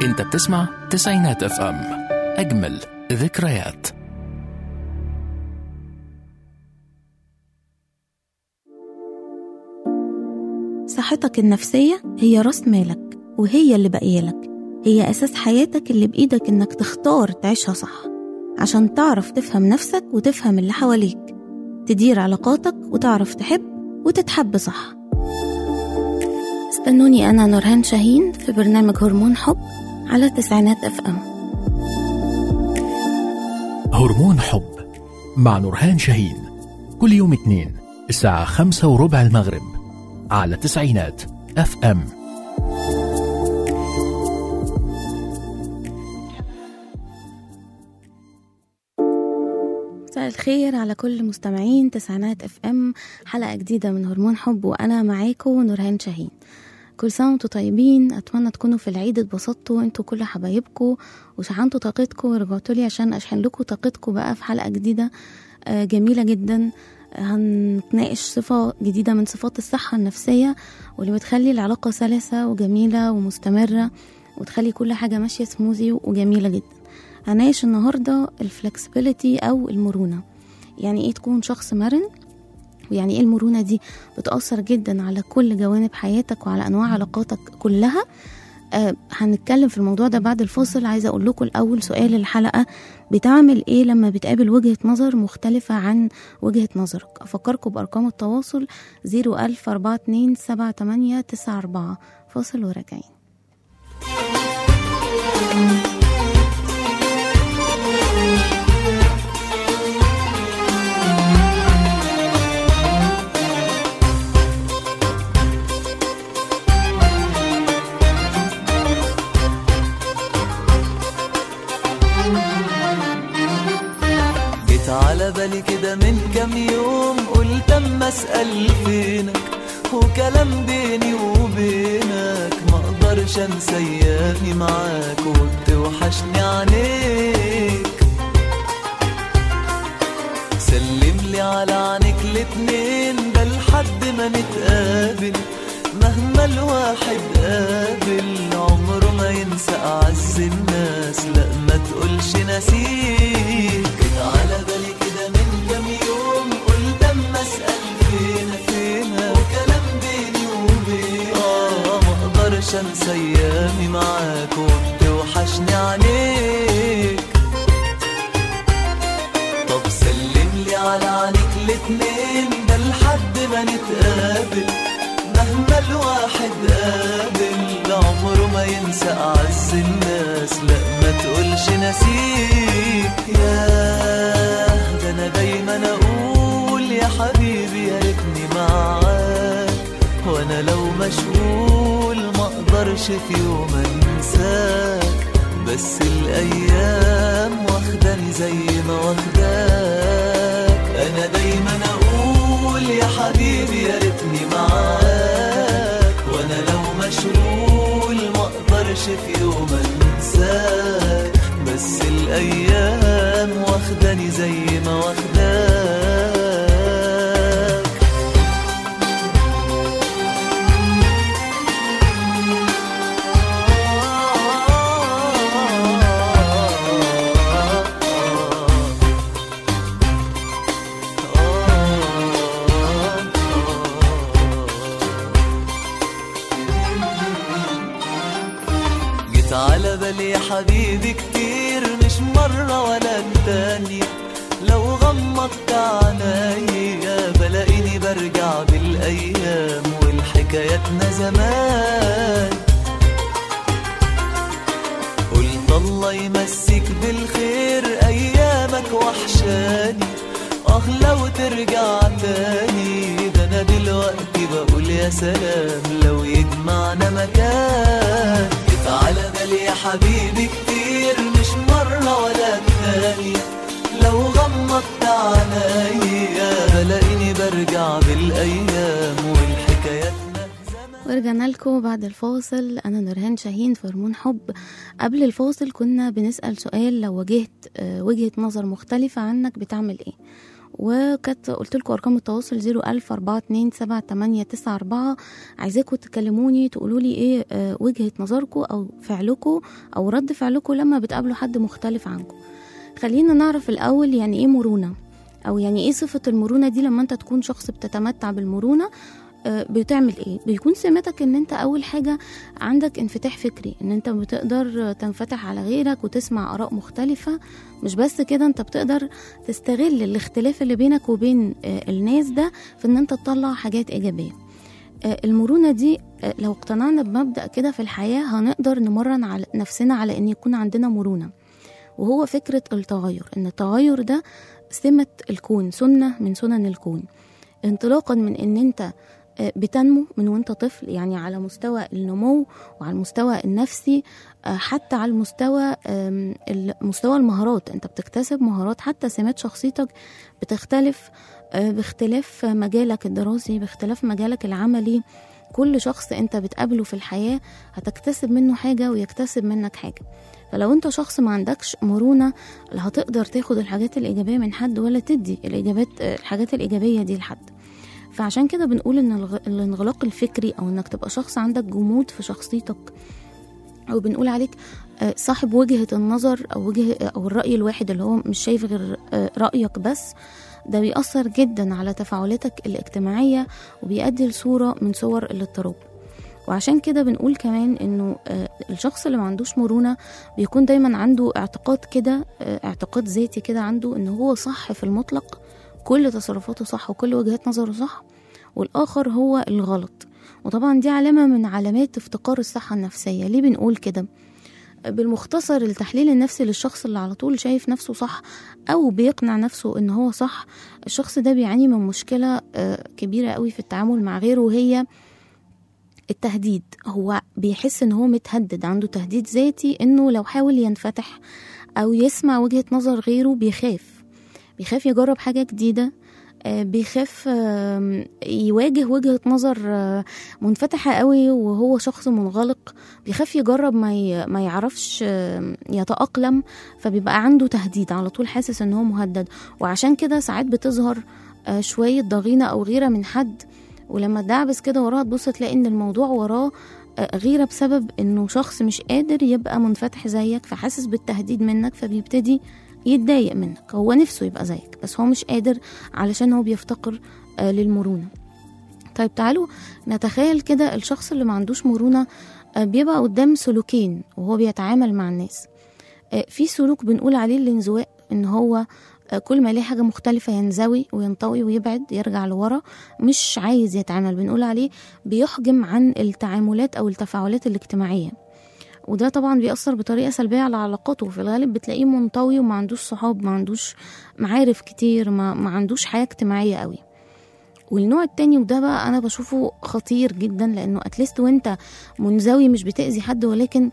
انت بتسمع تسعينات اف ام اجمل ذكريات صحتك النفسية هي راس مالك وهي اللي باقيالك هي أساس حياتك اللي بإيدك إنك تختار تعيشها صح عشان تعرف تفهم نفسك وتفهم اللي حواليك تدير علاقاتك وتعرف تحب وتتحب صح استنوني أنا نورهان شاهين في برنامج هرمون حب على تسعينات اف ام هرمون حب مع نورهان شاهين كل يوم اثنين الساعة خمسة وربع المغرب على تسعينات اف ام مساء الخير على كل مستمعين تسعينات اف ام حلقة جديدة من هرمون حب وأنا معاكم نورهان شاهين كل سنة وانتوا طيبين أتمنى تكونوا في العيد اتبسطتوا انتوا كل حبايبكم وشحنتوا طاقتكم ورجعتوا لي عشان أشحن لكم طاقتكم بقى في حلقة جديدة آه، جميلة جدا هنتناقش صفة جديدة من صفات الصحة النفسية واللي بتخلي العلاقة سلسة وجميلة ومستمرة وتخلي كل حاجة ماشية سموزي وجميلة جدا هناقش النهاردة الفلكسبيليتي أو المرونة يعني ايه تكون شخص مرن ويعني ايه المرونة دي بتأثر جدا على كل جوانب حياتك وعلى أنواع علاقاتك كلها آه هنتكلم في الموضوع ده بعد الفاصل عايزة أقول لكم الأول سؤال الحلقة بتعمل إيه لما بتقابل وجهة نظر مختلفة عن وجهة نظرك أفكركم بأرقام التواصل 01000 42 78 94 فاصل وراجعين جيت على بالي كده من كام يوم قلت اما اسال فينك وكلام بيني وبينك ما اقدرش انسى ايامي معاك وبتوحشني عينيك سلم لي على عينيك الاتنين ده لحد ما نتقابل مهما الواحد قابل عمره ما ينسى اعز الناس لا ما تقولش نسيك جيت على بالي كده من كام يوم قلت اما اسال فينا فينا وكلام بيني وبينك اه ما اقدرش انسى ايامي معاك وبتوحشني عليك طب سلم لي على عينيك الاتنين ده لحد ما نتقابل مهما الواحد قابل عمره ما ينسى أعز الناس لا ما تقولش نسيك ياه ده أنا دايما أقول يا حبيبي يا ريتني معاك وأنا لو مشغول ما أقدرش في يوم أنساك بس الأيام واخداني زي ما واخداك أنا دايما أقول يا حبيبي يا ريتني معاك وأنا لو مشغول ما أقدرش في يوم أنساك بس الأيام واخداني زي ما واخداك جيت على بالي يا حبيبي كتير مش مرة ولا التانية لو غمضت عينيا بلاقيني برجع بالأيام والحكاياتنا زمان قلت الله يمسك بالخير أيامك وحشاني آه لو ترجع تاني ده أنا دلوقتي بقول يا سلام لو يجمعنا مكان جيت على بالي يا حبيبي كتير مش مرة ولا التانية لو غمضت عينيا بلاقيني برجع بالأيام والحكاياتنا زمان ورجعنا لكم بعد الفاصل انا نورهان شاهين في هرمون حب قبل الفاصل كنا بنسال سؤال لو واجهت آه، وجهه نظر مختلفه عنك بتعمل ايه وكانت قلت لكم ارقام التواصل 01000 427 عايزاكم تكلموني تقولوا لي ايه آه، وجهه نظركم او فعلكم او رد فعلكم لما بتقابلوا حد مختلف عنكم خلينا نعرف الاول يعني ايه مرونه او يعني ايه صفه المرونه دي لما انت تكون شخص بتتمتع بالمرونه آه، بتعمل ايه بيكون سمتك ان انت اول حاجه عندك انفتاح فكري ان انت بتقدر تنفتح على غيرك وتسمع اراء مختلفه مش بس كده انت بتقدر تستغل الاختلاف اللي بينك وبين آه، الناس ده في ان انت تطلع حاجات ايجابيه آه، المرونه دي آه، لو اقتنعنا بمبدا كده في الحياه هنقدر نمرن على نفسنا على ان يكون عندنا مرونه وهو فكره التغير ان التغير ده سمه الكون سنه من سنن الكون انطلاقا من ان انت آه، بتنمو من وانت طفل يعني على مستوى النمو وعلى المستوى النفسي آه، حتى على المستوى آم، ال- مستوى المهارات انت بتكتسب مهارات حتى سمات شخصيتك بتختلف آه، باختلاف مجالك الدراسي باختلاف مجالك العملي كل شخص انت بتقابله في الحياة هتكتسب منه حاجة ويكتسب منك حاجة فلو انت شخص ما عندكش مرونة لا هتقدر تاخد الحاجات الإيجابية من حد ولا تدي الإجابات آه، الحاجات الإيجابية دي لحد فعشان كده بنقول ان الغ- الانغلاق الفكري او انك تبقى شخص عندك جمود في شخصيتك او بنقول عليك آه، صاحب وجهة النظر او وجه او الرأي الواحد اللي هو مش شايف غير آه، رأيك بس ده بيأثر جدا على تفاعلاتك الاجتماعية وبيؤدي لصورة من صور الاضطراب وعشان كده بنقول كمان انه آه، الشخص اللي ما عندوش مرونة بيكون دايما عنده اعتقاد كده آه، اعتقاد ذاتي كده عنده ان هو صح في المطلق كل تصرفاته صح وكل وجهات نظره صح والآخر هو الغلط وطبعا دي علامة من علامات افتقار الصحة النفسية ليه بنقول كده بالمختصر التحليل النفسي للشخص اللي على طول شايف نفسه صح أو بيقنع نفسه إن هو صح الشخص ده بيعاني من مشكلة آه، كبيرة قوي في التعامل مع غيره وهي التهديد هو بيحس ان هو متهدد عنده تهديد ذاتي انه لو حاول ينفتح او يسمع وجهة نظر غيره بيخاف بيخاف يجرب حاجة جديدة آه، بيخاف آم، يواجه وجهة نظر آه، منفتحة قوي وهو شخص منغلق بيخاف يجرب ما ي- ما يعرفش آم، يتأقلم فبيبقى عنده تهديد على طول حاسس ان هو مهدد وعشان كده ساعات بتظهر آه، شوية ضغينة او غيرة من حد ولما تدعبس كده وراها تبص تلاقي ان الموضوع وراه آه، غيرة بسبب انه شخص مش قادر يبقى منفتح زيك فحاسس بالتهديد منك فبيبتدي يتضايق منك هو نفسه يبقى زيك بس هو مش قادر علشان هو بيفتقر آه، للمرونة طيب تعالوا نتخيل كده الشخص اللي ما عندوش مرونة آه، بيبقى قدام سلوكين وهو بيتعامل مع الناس آه، في سلوك بنقول عليه الانزواء ان هو آه، كل ما يلاقي حاجة مختلفة ينزوي وينطوي ويبعد يرجع لورا مش عايز يتعامل بنقول عليه بيحجم عن التعاملات أو التفاعلات الاجتماعية وده طبعا بيأثر بطريقة سلبية على علاقاته في الغالب بتلاقيه منطوي وما عندوش صحاب ما عندوش معارف كتير ما, ما عندوش حياة اجتماعية قوي والنوع التاني وده بقى انا بشوفه خطير جدا لانه اتليست وانت منزوي مش بتأذي حد ولكن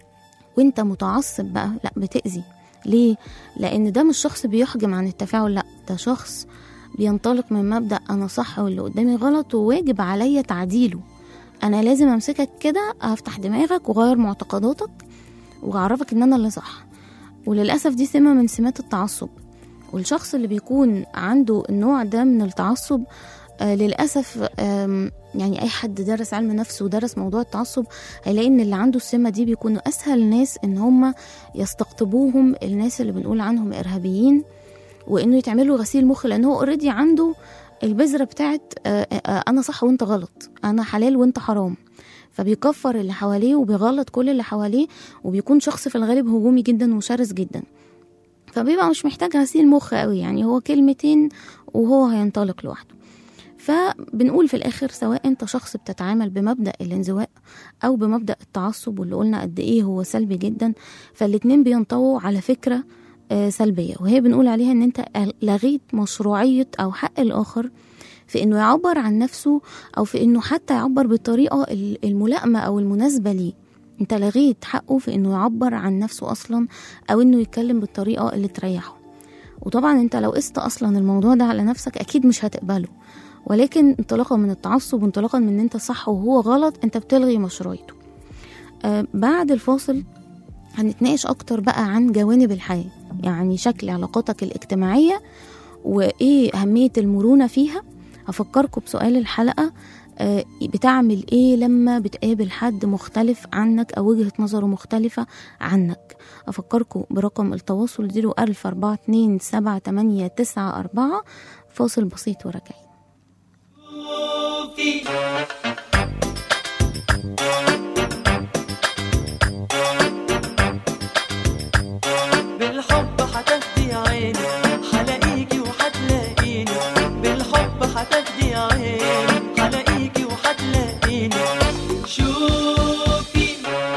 وانت متعصب بقى لا بتأذي ليه؟ لأن ده مش شخص بيحجم عن التفاعل لا ده شخص بينطلق من مبدأ أنا صح واللي قدامي غلط وواجب عليا تعديله أنا لازم أمسكك كده أفتح دماغك وأغير معتقداتك وأعرفك إن أنا اللي صح وللأسف دي سمة من سمات التعصب والشخص اللي بيكون عنده النوع ده من التعصب آه للأسف آم، يعني أي حد درس علم نفس ودرس موضوع التعصب هيلاقي إن اللي عنده السمة دي بيكونوا أسهل ناس إن هم يستقطبوهم الناس اللي بنقول عنهم إرهابيين وإنه يتعملوا غسيل مخ لأن هو أوريدي عنده البذرة بتاعت آه، آه، أنا صح وأنت غلط أنا حلال وأنت حرام فبيكفر اللي حواليه وبيغلط كل اللي حواليه وبيكون شخص في الغالب هجومي جدا وشرس جدا فبيبقى مش محتاج غسيل مخ قوي يعني هو كلمتين وهو هينطلق لوحده فبنقول في الآخر سواء أنت شخص بتتعامل بمبدأ الانزواء أو بمبدأ التعصب واللي قلنا قد إيه هو سلبي جدا فالاتنين بينطووا على فكرة آه، سلبية وهي بنقول عليها إن أنت لغيت مشروعية أو حق الآخر في إنه يعبر عن نفسه أو في إنه حتى يعبر بالطريقة ال- الملائمة أو المناسبة ليه أنت لغيت حقه في إنه يعبر عن نفسه أصلا أو إنه يتكلم بالطريقة اللي تريحه وطبعا انت لو قست اصلا الموضوع ده على نفسك اكيد مش هتقبله ولكن انطلاقا من التعصب وانطلاقا من ان انت صح وهو غلط انت بتلغي مشروعيته آه بعد الفاصل هنتناقش اكتر بقى عن جوانب الحياة يعني شكل علاقاتك الاجتماعية وايه اهميه المرونه فيها هفكركم بسؤال الحلقه آه، بتعمل ايه لما بتقابل حد مختلف عنك او وجهه نظره مختلفه عنك افكركم برقم التواصل 01000 42 7894 فاصل بسيط وراجعين بالحب هتاخدي عيني هلاقيكي وهتلاقيني بالحب هتاخدي عيني هلاقيكي وهتلاقيني شوفي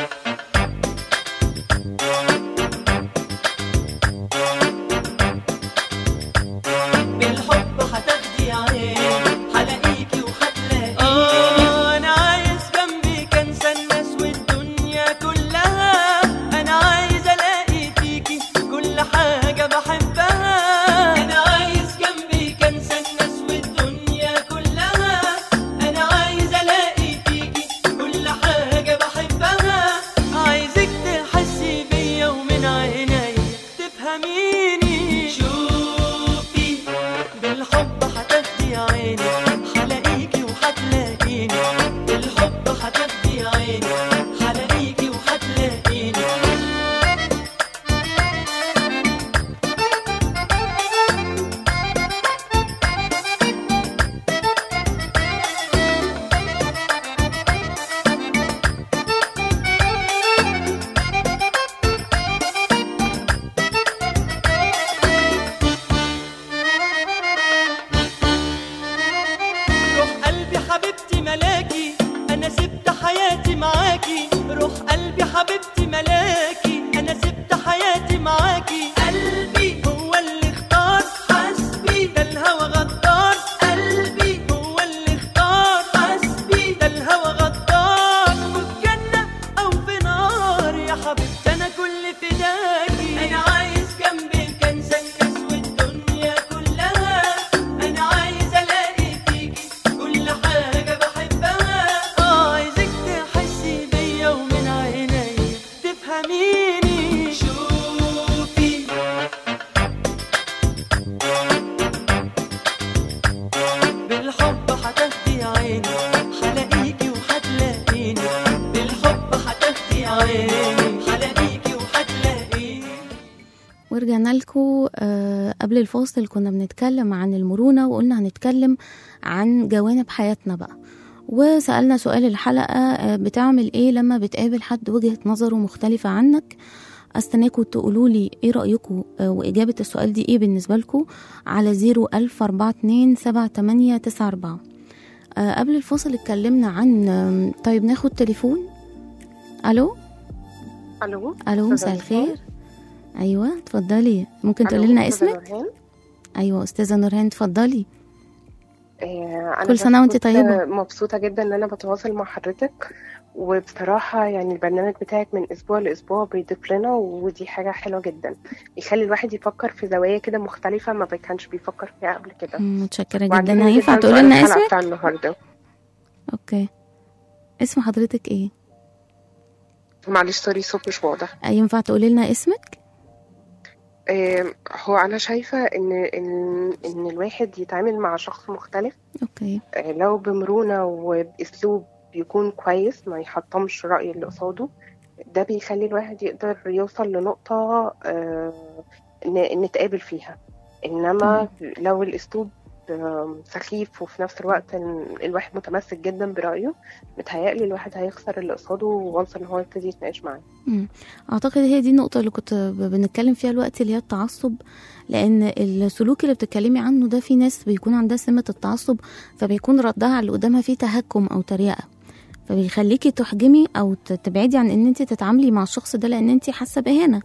بالحب هتاخدي عيني هلاقيكي وهتلاقيني آه انا عايز جنبي انسى الناس والدنيا كلها انا عايز الاقي فيكي كل حاجه بحبها انا عايز جنبي انسى الناس والدنيا كلها انا عايز الاقي فيكي كل حاجه بحبها عايزك تحسي بيا ومن عيني تفهميني شوفي بالحب هتاخدي عيني هلاقيكي وهتلاقيني بالحب هتاخدي عيني هلاقيكي وهتلاقيني روح قلبي حبيبتي ملاكي انا سبت حياتي معاكي روح قلبي حبيبتي ملاكي انا سبت حياتي معاكي قلبي هو اللي اختار حسبي ده الهوى غدار قلبي هو اللي اختار حسبي ده الهوى غدار وفي جنة او في نار يا حبيبتي انا كل فداكي انا عايز جنبك انسى الناس والدنيا كلها انا عايز الاقي فيكي كل حاجه بحبها آه، عايزك تحسي بيا ومن عيني تفهميني شوفي بالحب هتاخدي عيني هلاقيكي وهتلاقيني بالحب هتاخدي عيني هلاقيكي وهتلاقيني ورجعنا لكم آه قبل الفاصل كنا بنتكلم عن المرونة وقلنا هنتكلم عن جوانب حياتنا بقى وسألنا سؤال الحلقة آه بتعمل ايه لما بتقابل حد وجهة نظره مختلفة عنك استناكم تقولوا لي ايه رأيكم آه وإجابة السؤال دي ايه بالنسبة لكم على زيرو ألف أربعة اتنين سبعة تمانية تسعة أربعة آه قبل الفاصل اتكلمنا عن آم، طيب ناخد تليفون ألو الو ألو مساء أستاذة الخير أيوة اتفضلي ممكن ألو، تقولي لنا أستاذة اسمك نورهان. ايوه استاذه نورهان اتفضلي آه، أنا كل سنة وأنت بس كنت طيبة. مبسوطة جدا إن أنا بتواصل مع حضرتك وبصراحة يعني البرنامج بتاعك من أسبوع لأسبوع بيضيف لنا ودي حاجة حلوة جدا يخلي الواحد يفكر في زوايا كده مختلفة ما كانش بيفكر فيها قبل كده مم، متشكره وعجبني جدا هينفع جداً تقولي سؤال لنا الحلقة اسمك بتاع النهاردة اوكي اسم حضرتك ايه معلش سوري صوت مش واضح ينفع تقولي لنا اسمك آه، هو أنا شايفة إن إن إن الواحد يتعامل مع شخص مختلف اوكي آه، لو بمرونة وبأسلوب يكون كويس ما يحطمش رأي اللي قصاده ده بيخلي الواحد يقدر يوصل لنقطة آه، ن- نتقابل فيها إنما لو الأسلوب آه، سخيف وفي نفس الوقت ال- الواحد متمسك جدا برأيه متهيألي الواحد هيخسر اللي قصاده وانس إن هو يبتدي يتناقش معاه مم. اعتقد هي دي النقطه اللي كنت ب- بنتكلم فيها الوقت اللي هي التعصب لان السلوك اللي بتتكلمي عنه ده في ناس بيكون عندها سمه التعصب فبيكون ردها على اللي قدامها فيه تهكم او تريقه فبيخليكي تحجمي او ت- تبعدي عن ان انت تتعاملي مع الشخص ده لان انت حاسه باهانه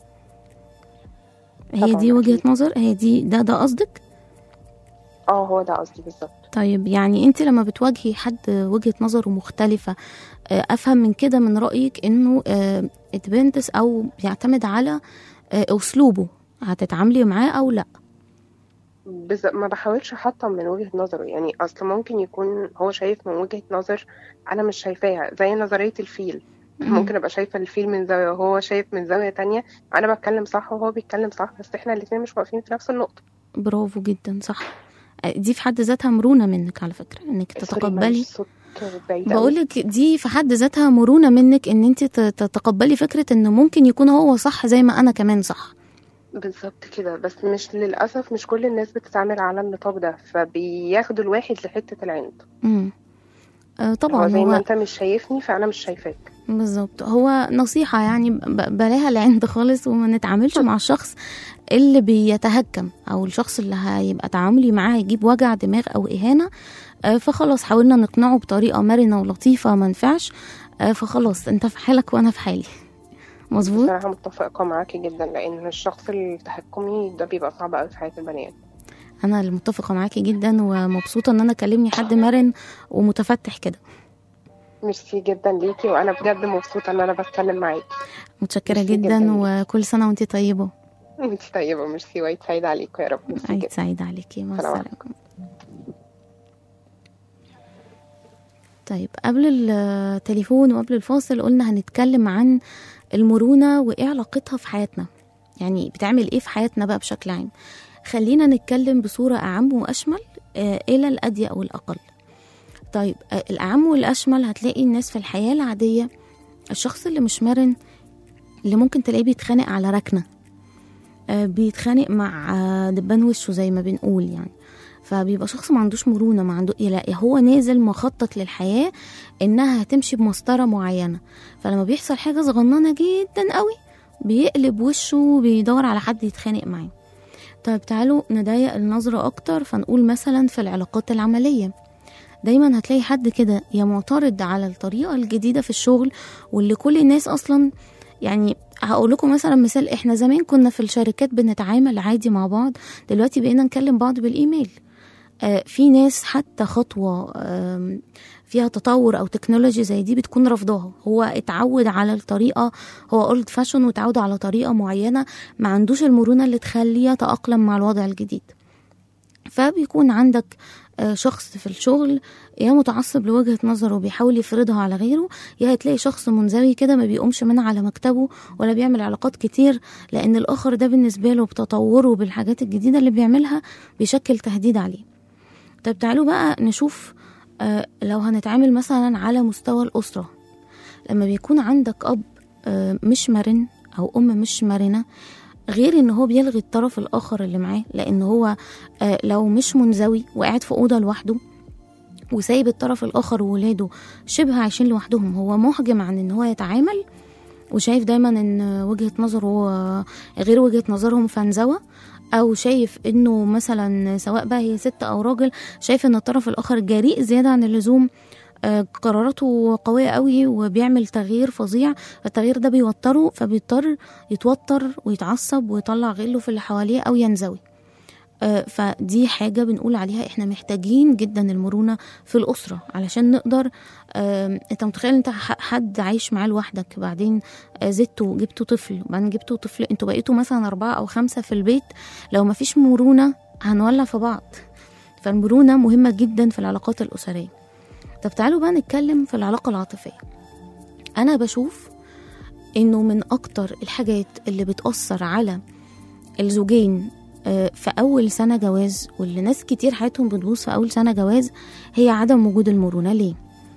هي طبعاً دي وجهه أكيد. نظر هي دي ده ده قصدك اه هو ده قصدي بالظبط طيب يعني انت لما بتواجهي حد وجهة نظره مختلفة آه، افهم من كده من رأيك انه اتبنتس او بيعتمد على آه، اسلوبه هتتعاملي معاه او لا بز... ما بحاولش احطم من وجهة نظره يعني اصل ممكن يكون هو شايف من وجهة نظر انا مش شايفاها زي نظرية الفيل مم. ممكن ابقى شايفة الفيل من زاوية وهو شايف من زاوية تانية انا بتكلم صح وهو بيتكلم صح بس احنا الاتنين مش واقفين في نفس النقطة برافو جدا صح دي في حد ذاتها مرونة منك على فكرة انك سوري، تتقبلي معلش، صوت بعيد أوي. بقولك دي في حد ذاتها مرونة منك ان انت ت- تتقبلي فكرة ان ممكن يكون هو صح زي ما انا كمان صح بالظبط كده بس مش للأسف مش كل الناس بتتعامل على النطاق ده فبياخدوا الواحد لحتة العند امم آه هو طبعا زي ما هو انت مش شايفني فأنا مش شايفاك بالظبط هو نصيحة يعني ب- بلاها العند خالص وما نتعاملش مع الشخص اللي بيتهكم او الشخص اللي هيبقى تعاملي معاه هيجيب وجع دماغ او اهانة آه، فخلاص حاولنا نقنعه بطريقة مرنة ولطيفة ما نفعش آه، فخلاص انت في حالك وانا في حالي مظبوط بصراحة متفقة معاكي جدا لأن الشخص التحكمي ده بيبقى صعب أوي في حياة البني آدم انا اللي متفقة معاكي جدا ومبسوطة ان انا كلمني حد مرن ومتفتح كده ميرسي جدا ليكي وأنا بجد مبسوطة إن أنا بتكلم معاكي متشكرة ميرسي جدا جداً. وكل سنة وانتي طيبة انت طيبة ميرسي وعيد سعيد عليكم يا رب ميرسي عيد جدا سعيد عليكي مع السلام السلامة طيب قبل التليفون وقبل الفاصل قلنا هنتكلم عن المرونة وإيه علاقتها في حياتنا يعني بتعمل إيه في حياتنا بقى بشكل عام خلينا نتكلم بصورة أعم وأشمل آه، إلى الأدية أو الأقل طيب آه، الأعم والأشمل هتلاقي الناس في الحياة العادية الشخص اللي مش مرن اللي ممكن تلاقيه بيتخانق على ركنة آه، بيتخانق مع آه، دبان وشه زي ما بنقول يعني فبيبقى شخص ما عندوش مرونة ما عنده لا هو نازل مخطط للحياة انها هتمشي بمسطرة معينة فلما بيحصل حاجة صغننة جدا قوي بيقلب وشه وبيدور على حد يتخانق معاه طيب تعالوا نضيق النظرة أكتر فنقول مثلا في العلاقات العملية دايما هتلاقي حد كده يا معترض على الطريقة الجديدة في الشغل واللي كل الناس أصلا يعني هقول لكم مثلا مثال احنا زمان كنا في الشركات بنتعامل عادي مع بعض دلوقتي بقينا نكلم بعض بالايميل آه في ناس حتى خطوة آم، فيها تطور او تكنولوجي زي دي بتكون رافضاها هو اتعود على الطريقة هو اولد فاشون وتعود على طريقة معينة ما عندوش المرونة اللي تخليه يتأقلم مع الوضع الجديد فبيكون عندك آه، شخص في الشغل يا متعصب لوجهة نظره وبيحاول يفرضها على غيره يا هتلاقي شخص منزوي كده ما بيقومش من على مكتبه ولا بيعمل علاقات كتير لأن الآخر ده بالنسبة له بتطوره بالحاجات الجديدة اللي بيعملها بيشكل تهديد عليه طيب تعالوا بقى نشوف آه، لو هنتعامل مثلا على مستوى الأسرة لما بيكون عندك أب آه، مش مرن أو أم مش مرنة غير ان هو بيلغي الطرف الاخر اللي معاه لان هو آه، لو مش منزوي وقاعد في اوضه لوحده وسايب الطرف الاخر وولاده شبه عايشين لوحدهم هو محجم عن ان هو يتعامل وشايف دايما ان وجهه نظره آه، غير وجهه نظرهم فانزوى او شايف انه مثلا سواء بقى هي ست او راجل شايف ان الطرف الاخر جريء زياده عن اللزوم آه، قراراته قوية قوي وبيعمل تغيير فظيع التغيير ده بيوتره فبيضطر يتوتر ويتعصب ويطلع غله في اللي حواليه أو ينزوي آه، فدي حاجة بنقول عليها احنا محتاجين جدا المرونة في الأسرة علشان نقدر آه، انت متخيل انت ح- حد عايش معاه لوحدك بعدين آه، زدته جبتوا طفل وبعدين جبتوا طفل انتوا بقيتوا مثلا أربعة أو خمسة في البيت لو مفيش مرونة هنولع في بعض فالمرونة مهمة جدا في العلاقات الأسرية طب تعالوا بقى نتكلم في العلاقة العاطفية أنا بشوف إنه من أكتر الحاجات اللي بتأثر على الزوجين آه، في أول سنة جواز واللي ناس كتير حياتهم بتبوظ في أول سنة جواز هي عدم وجود المرونة ليه؟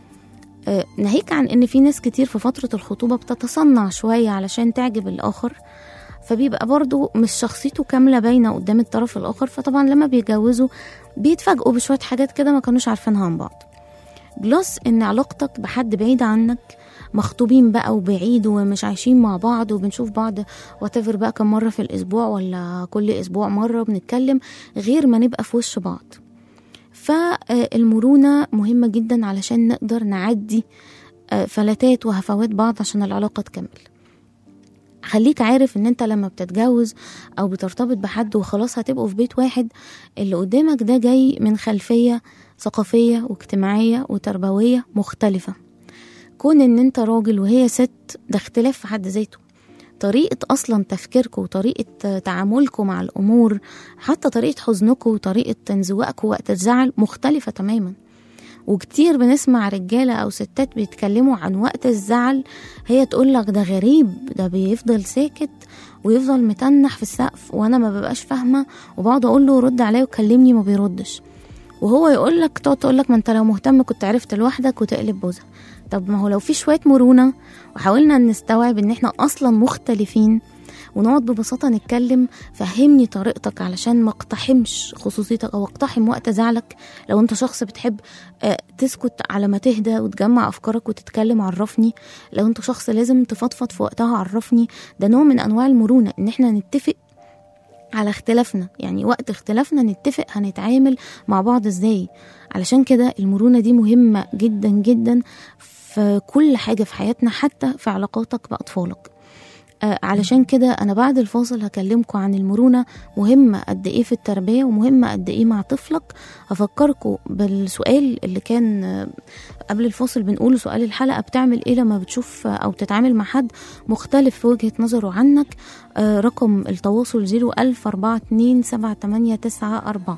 آه، ناهيك عن إن في ناس كتير في فترة الخطوبة بتتصنع شوية علشان تعجب الآخر فبيبقى برضو مش شخصيته كاملة باينة قدام الطرف الآخر فطبعا لما بيتجوزوا بيتفاجئوا بشوية حاجات كده ما كانوش عارفينها عن بعض بلس ان علاقتك بحد بعيد عنك مخطوبين بقى وبعيد ومش عايشين مع بعض وبنشوف بعض واتفر بقى كم مرة في الأسبوع ولا كل أسبوع مرة بنتكلم غير ما نبقى في وش بعض فالمرونة مهمة جدا علشان نقدر نعدي آه، فلتات وهفوات بعض عشان العلاقة تكمل خليك عارف ان انت لما بتتجوز او بترتبط بحد وخلاص هتبقوا في بيت واحد اللي قدامك ده جاي من خلفية ثقافية واجتماعية وتربوية مختلفة كون ان انت راجل وهي ست ده اختلاف في حد ذاته طريقة أصلا تفكيركم وطريقة تعاملكم مع الأمور حتى طريقة حزنكم وطريقة تنزوقكم وقت الزعل مختلفة تماما وكتير بنسمع رجالة أو ستات بيتكلموا عن وقت الزعل هي تقول لك ده غريب ده بيفضل ساكت ويفضل متنح في السقف وانا ما ببقاش فاهمه وبقعد اقول له رد عليا وكلمني ما بيردش وهو يقول لك تقعد تقول لك ما انت لو مهتم كنت عرفت لوحدك وتقلب بوزها طب ما هو لو في شويه مرونه وحاولنا نستوعب ان احنا اصلا مختلفين ونقعد ببساطه نتكلم فهمني طريقتك علشان ما اقتحمش خصوصيتك او اقتحم وقت زعلك لو انت شخص بتحب آه، تسكت على ما تهدى وتجمع افكارك وتتكلم عرفني لو انت شخص لازم تفضفض في وقتها عرفني ده نوع من انواع المرونه ان احنا نتفق على اختلافنا يعني وقت اختلافنا نتفق هنتعامل مع بعض ازاي علشان كده المرونة دي مهمة جدا جدا في كل حاجة في حياتنا حتى في علاقاتك بأطفالك آه علشان كده أنا بعد الفاصل هكلمكم عن المرونة مهمة قد إيه في التربية ومهمة قد إيه مع طفلك هفكركم بالسؤال اللي كان آه، قبل الفاصل بنقوله سؤال الحلقة بتعمل إيه لما بتشوف آه، أو تتعامل مع حد مختلف في وجهة نظره عنك آه، رقم التواصل 01000 42 7894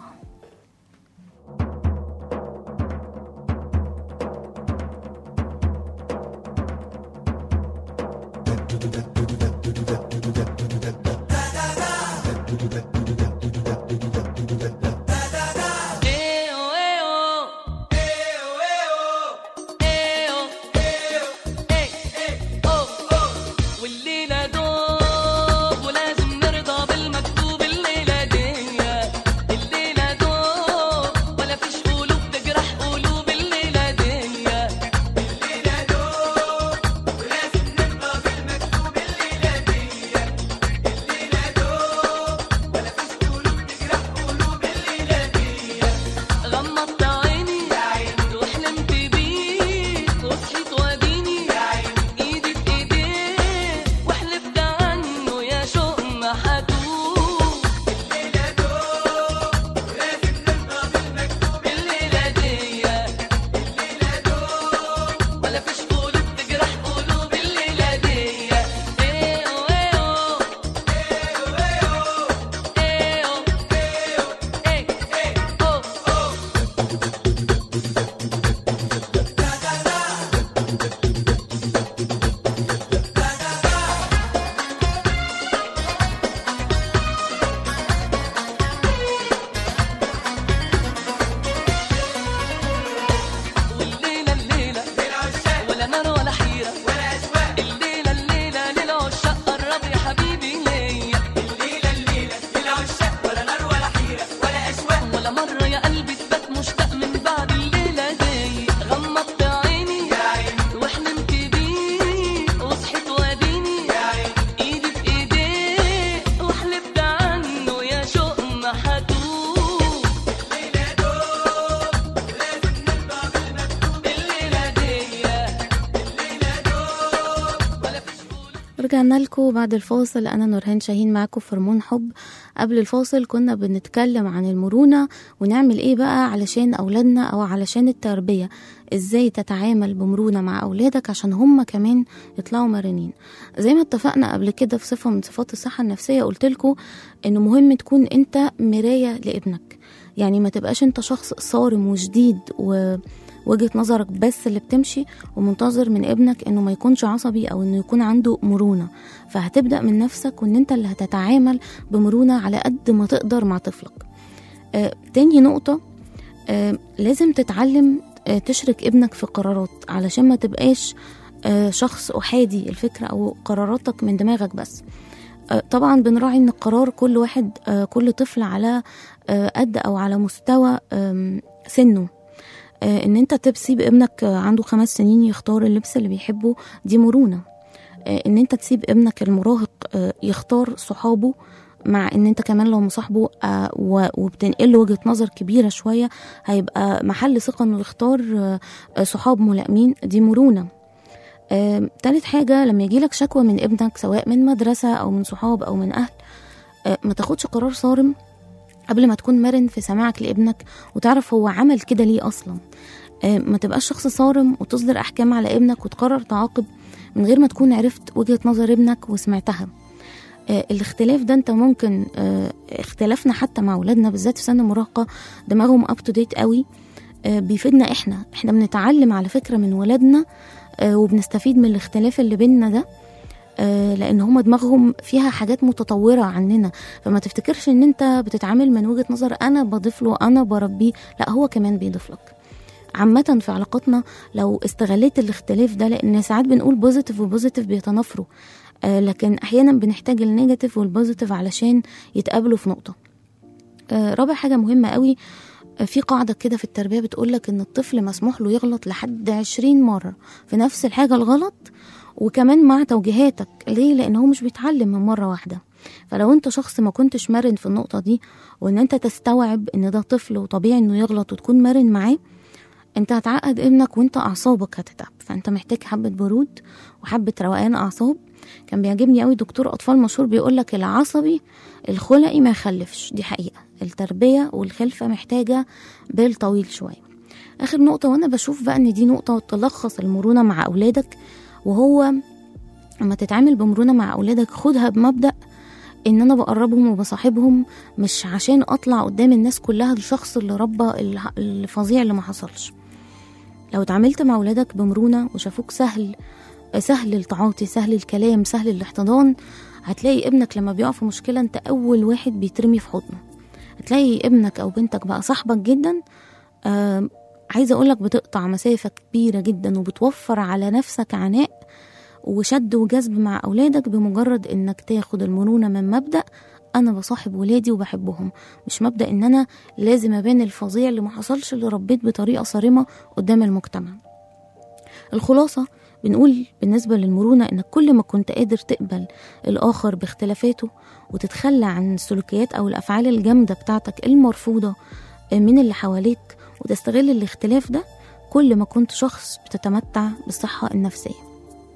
والليلة دوب ولازم نرضى بالمكتوب الليلة دي الليلة دوب ولا فيش قلوب تجرح قلوب الليلة دي الليلة دوب ولازم نرضى بالمكتوب الليلة دي الليلة دوب ولا فيش قلوب تجرح قلوب الليلة دي غمضت عيني وحلمت بيك وصحيت واديني ايدي في ايديك واحلفت عنه يا شوق ما هتوب الليله دوب ولازم نرضى بالمكتوب الليله دي الليله دوب ولا فيش قلوب تجرح قلوب الليله دي ايه ايه ايه ايه ايه ايه والليلة الليلة ولا نار ولا حيرة ولا أشواق الليلة الليلة للعشاق قرب يا حبيبي ليا الليلة الليلة للعشاق ولا نار ولا حيرة ولا أشواق ولا مرة يا قلبي تبات مشتاق من بعد الليلة دي غمضت عيني وحلمت بيه وصحيت واديني ايدي في ايديه وحلفت عنه يا شوق ما هتوب الليلة دوب لازم نرضى بالمكتوب الليلة دي الليلة دوب ولا فيش قلوب رجعنا لكم بعد الفاصل أنا نورهان شاهين معاكم في هرمون حب قبل الفاصل كنا بنتكلم عن المرونة ونعمل إيه بقى علشان أولادنا أو علشان التربية إزاي تتعامل بمرونة مع أولادك عشان هم كمان يطلعوا مرنين زي ما اتفقنا قبل كده في صفة من صفات الصحة النفسية قلت لكم إنه مهم تكون أنت مراية لابنك يعني ما تبقاش أنت شخص صارم وشديد و وجهة نظرك بس اللي بتمشي ومنتظر من ابنك انه ما يكونش عصبي او انه يكون عنده مرونة فهتبدأ من نفسك وان انت اللي هتتعامل بمرونة على قد ما تقدر مع طفلك آه تاني نقطة آه لازم تتعلم آه تشرك ابنك في قرارات علشان ما تبقاش آه شخص أحادي الفكرة أو قراراتك من دماغك بس آه، طبعا بنراعي ان القرار كل واحد آه، كل طفل على آه، قد او على مستوى آم، سنه آه، ان انت تسيب ابنك آه، عنده خمس سنين يختار اللبس اللي بيحبه دي مرونة آه، ان انت تسيب ابنك المراهق آه، يختار صحابه مع ان انت كمان لو مصاحبه آه، و- وبتنقل له وجهة نظر كبيرة شوية هيبقى محل ثقة انه يختار آه، آه، صحاب ملائمين دي مرونة آه، تالت حاجة لما يجيلك شكوى من ابنك سواء من مدرسة أو من صحاب أو من أهل آه، ما تاخدش قرار صارم قبل ما تكون مرن في سماعك لابنك وتعرف هو عمل كده ليه أصلا آه، ما تبقاش شخص صارم وتصدر أحكام على ابنك وتقرر تعاقب من غير ما تكون عرفت وجهة نظر ابنك وسمعتها آه، الاختلاف ده انت ممكن آه، اختلافنا حتى مع اولادنا بالذات في سن المراهقه دماغهم اب تو ديت قوي آه، بيفيدنا احنا احنا بنتعلم على فكرة من ولادنا آه، وبنستفيد من الاختلاف اللي بيننا ده آه، لان هم دماغهم فيها حاجات متطوره عننا فما تفتكرش ان انت بتتعامل من وجهه نظر انا بضيف له انا بربيه لا هو كمان بيضيف لك عامة في علاقاتنا لو استغليت الاختلاف ده لأن ساعات بنقول بوزيتيف وبوزيتيف بيتنافروا آه لكن أحيانا بنحتاج النيجاتيف والبوزيتيف علشان يتقابلوا في نقطة آه رابع حاجة مهمة قوي آه، في قاعدة كده في التربية بتقولك إن الطفل مسموح له يغلط لحد عشرين مرة في نفس الحاجة الغلط وكمان مع توجيهاتك ليه لان هو مش بيتعلم من مره واحده فلو انت شخص ما كنتش مرن في النقطه دي وان انت تستوعب ان ده طفل وطبيعي انه يغلط وتكون مرن معاه انت هتعقد ابنك وانت اعصابك هتتعب فانت محتاج حبه برود وحبه روقان اعصاب كان بيعجبني قوي دكتور اطفال مشهور بيقول لك العصبي الخلقي ما يخلفش دي حقيقه التربيه والخلفه محتاجه بال طويل شويه اخر نقطه وانا بشوف بقى ان دي نقطه تلخص المرونه مع اولادك وهو لما تتعامل بمرونة مع أولادك خدها بمبدأ إن أنا بقربهم وبصاحبهم مش عشان أطلع قدام الناس كلها الشخص اللي ربى الح- الفظيع اللي ما حصلش لو اتعاملت مع أولادك بمرونة وشافوك سهل سهل التعاطي سهل الكلام سهل الاحتضان هتلاقي ابنك لما بيقع في مشكلة انت أول واحد بيترمي في حضنه هتلاقي ابنك أو بنتك بقى صاحبك جدا آه عايزة أقولك بتقطع مسافة كبيرة جدا وبتوفر على نفسك عناء وشد وجذب مع أولادك بمجرد إنك تاخد المرونة من مبدأ أنا بصاحب ولادي وبحبهم مش مبدأ إن أنا لازم أبان الفظيع اللي ما حصلش اللي ربيت بطريقة صارمة قدام المجتمع الخلاصة بنقول بالنسبة للمرونة إنك كل ما كنت قادر تقبل الآخر باختلافاته وتتخلى عن السلوكيات أو الأفعال الجامدة بتاعتك المرفوضة من اللي حواليك وتستغل الاختلاف ده كل ما كنت شخص بتتمتع بالصحة النفسية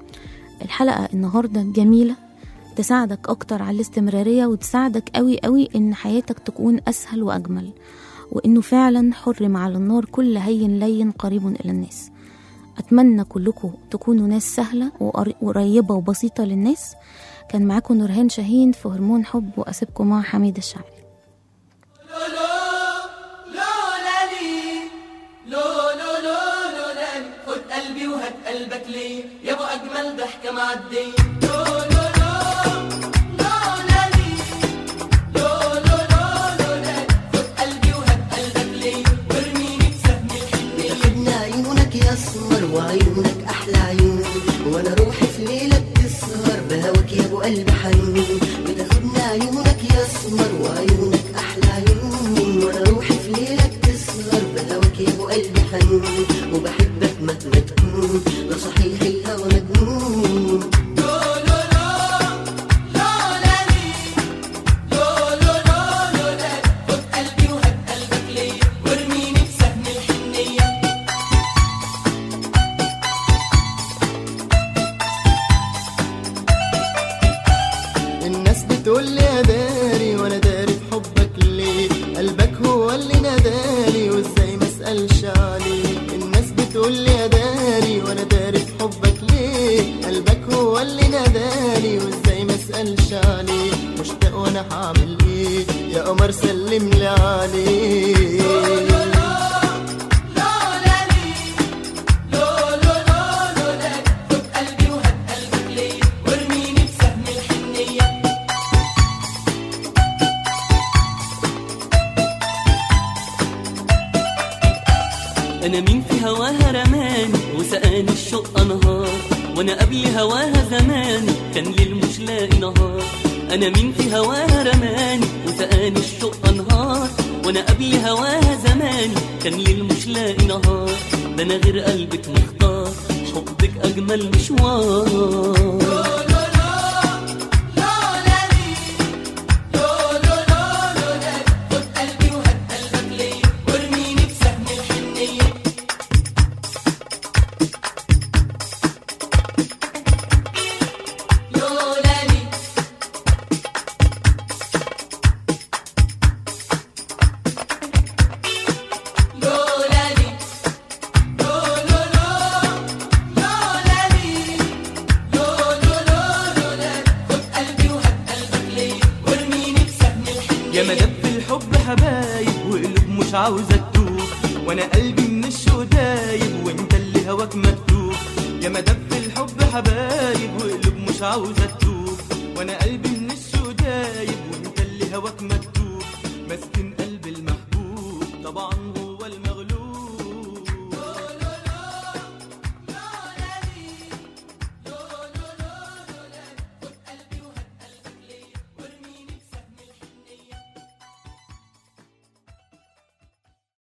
الحلقة النهاردة جميلة تساعدك أكتر على الاستمرارية وتساعدك قوي قوي إن حياتك تكون أسهل وأجمل وإنه فعلا حرم على النار كل هين لين قريب إلى الناس أتمنى كلكم تكونوا ناس سهلة وقر- وقريبة وبسيطة للناس كان معاكم نورهان شاهين في هرمون حب وأسيبكم مع حميد الشاعري لولا لي لو لو لو لولا لي خد قلبي وهات قلبك لي يا ابو اجمل ضحكه معديه لو لو لو لولا لي لو لو لو لولا لي خد قلبي وهات قلبك لي وارميني بسهم الحنيه خدنا عيونك يا اسمر وعيونك احلى عيون وانا روحي في ليلة بتسهر بهواك يا ابو قلب حنون بتاخدنا عيونك يا اسمر وعيونك احلى عيون وانا روحي في ليلة بتسهر بهواك يا ابو قلب حنون وبحبك مهما تكون لا صحيح الهوى مجنون لولا لي لو لو لو لولا لي خد قلبي وهات قلبك لي وارميني بسهم الحنيه الناس بتقول لي يا داري وانا داري في حبك ليه قلبك هو اللي نادالي وازاي ما اسالش عليه الناس بتقول لي يا داري وانا داري في حبك ليه قلبك هو اللي نادالي وازاي ما اسالش عليه مشتاق وانا هعمل ايه يا قمر سلم لي عليه لولا لي لو لو لو لولا لي خد قلبي وهات قلبك لي وارميني بسهم الحنيه انا مين في هواها رماني وسقاني الشوق انهار وانا قبل هواها زماني كان ليل مش لاقي نهار انا مين في هواها رماني وسقاني الشوق انهار وانا قبل هواها زماني كان ليل مش لاقي نهار ده انا غير قلبك مختار حبك اجمل مشوار وارميني بسهم الحنيه لولا لي لولا لي لو لو لو لولا لي لو لو لو لولا لي خد قلبي وهات قلبك لي وارميني بسهم الحنيه يا مدب الحب حبايب وقلوب مش عاوزة تدوب وانا قلبي من ودايب وانت اللي هواك مكتوب يا مدام في الحب حبايب وقلوب مش عاوزة تتوب وانا قلبي من الشدايب وانت اللي هواك مكتوب ماسكين قلب المحبوب طبعا هو